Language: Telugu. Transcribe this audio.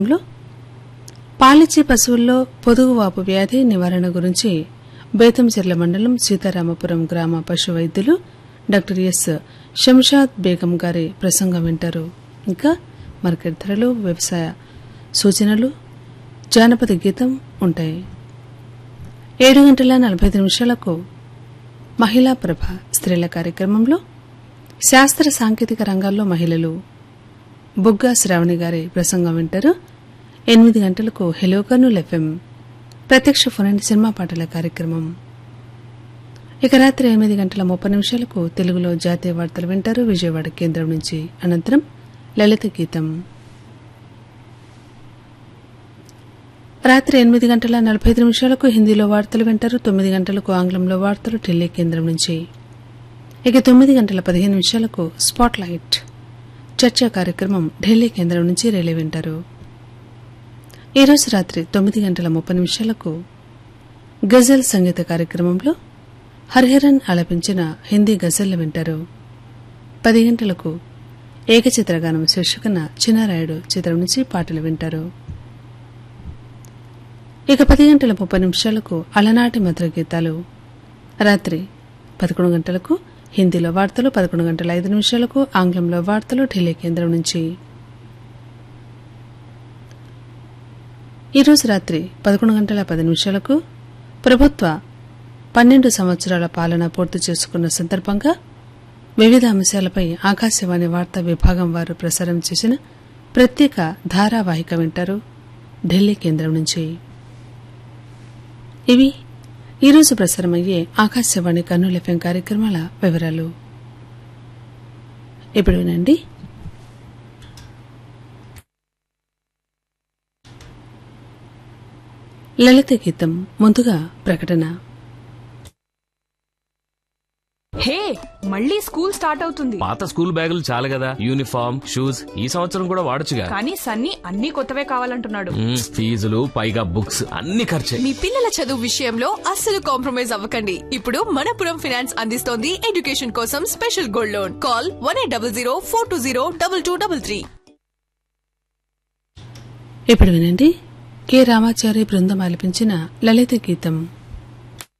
లో పాలిచ్చే పశువుల్లో పొదుగువాపు వ్యాధి నివారణ గురించి బేతంచెర్ల మండలం సీతారామపురం గ్రామ పశు వైద్యులు డాక్టర్ ఎస్ శంషాద్ బేగం గారి ప్రసంగం వింటారు ఇంకా మార్కెట్ ధరలు వ్యవసాయ సూచనలు జానపద గీతం ఉంటాయి ఏడు గంటల నలభై ఐదు నిమిషాలకు మహిళా ప్రభ స్త్రీల కార్యక్రమంలో శాస్త్ర సాంకేతిక రంగాల్లో మహిళలు బుగ్గా శ్రావణి గారి ప్రసంగం వింటారు ఎనిమిది గంటలకు హెలో కర్నూల్ ఎఫ్ఎం ప్రత్యక్ష ఫోన్ సినిమా పాటల కార్యక్రమం ఇక రాత్రి ఎనిమిది గంటల ముప్పై నిమిషాలకు తెలుగులో జాతీయ వార్తలు వింటారు విజయవాడ కేంద్రం నుంచి అనంతరం లలిత గీతం రాత్రి ఎనిమిది గంటల నలభై ఐదు నిమిషాలకు హిందీలో వార్తలు వింటారు తొమ్మిది గంటలకు ఆంగ్లంలో వార్తలు ఢిల్లీ కేంద్రం నుంచి ఇక తొమ్మిది గంటల పదిహేను నిమిషాలకు స్పాట్ లైట్ చర్చా కార్యక్రమం ఢిల్లీ కేంద్రం నుంచి రిలే వింటారు ఈరోజు రాత్రి తొమ్మిది గంటల ముప్పై నిమిషాలకు గజల్ సంగీత కార్యక్రమంలో హరిహరన్ ఆలపించిన హిందీ గజల్లు వింటారు పది గంటలకు ఏకచిత్రగానం శీర్షికన చిన్నారాయుడు చిత్రం నుంచి పాటలు వింటారు ఇక పది గంటల ముప్పై నిమిషాలకు అలనాటి మధుర గీతాలు రాత్రి పదకొండు గంటలకు హిందీలో వార్తలు పదకొండు గంటల ఐదు నిమిషాలకు ఆంగ్లంలో వార్తలు ఢిల్లీ కేంద్రం నుంచి ఈరోజు రాత్రి పదకొండు గంటల పది నిమిషాలకు ప్రభుత్వ పన్నెండు సంవత్సరాల పాలన పూర్తి చేసుకున్న సందర్భంగా వివిధ అంశాలపై ఆకాశవాణి వార్తా విభాగం వారు ప్రసారం చేసిన ప్రత్యేక ధారావాహిక వింటారు ఢిల్లీ కేంద్రం నుంచి ఇవి ఈరోజు ప్రసారమయ్యే ఆకాశవాణి కర్నూలు ఎఫ్ఎం కార్యక్రమాల వివరాలు ఇప్పుడు వినండి లలిత గీతం ముందుగా ప్రకటన హే మళ్ళీ స్కూల్ స్టార్ట్ అవుతుంది పాత స్కూల్ బ్యాగులు చాలు కదా యూనిఫామ్ షూస్ ఈ సంవత్సరం కూడా వాడొచ్చుగా కానీ సన్నీ అన్ని కొత్తవే కావాలంటున్నాడు మ్మ్, ఫీజులు పైగా బుక్స్ అన్ని ఖర్చే మీ పిల్లల చదువు విషయంలో అస్సలు కాంప్రమైజ్ అవ్వకండి ఇప్పుడు మనపురం ఫైనాన్స్ అందిస్తోంది ఎడ్యుకేషన్ కోసం special gold loan call one eight double zero four two zero double two double three ఇప్పుడు వినండి కె రామాచారి బృందం ఆలపించిన లలిత గీతం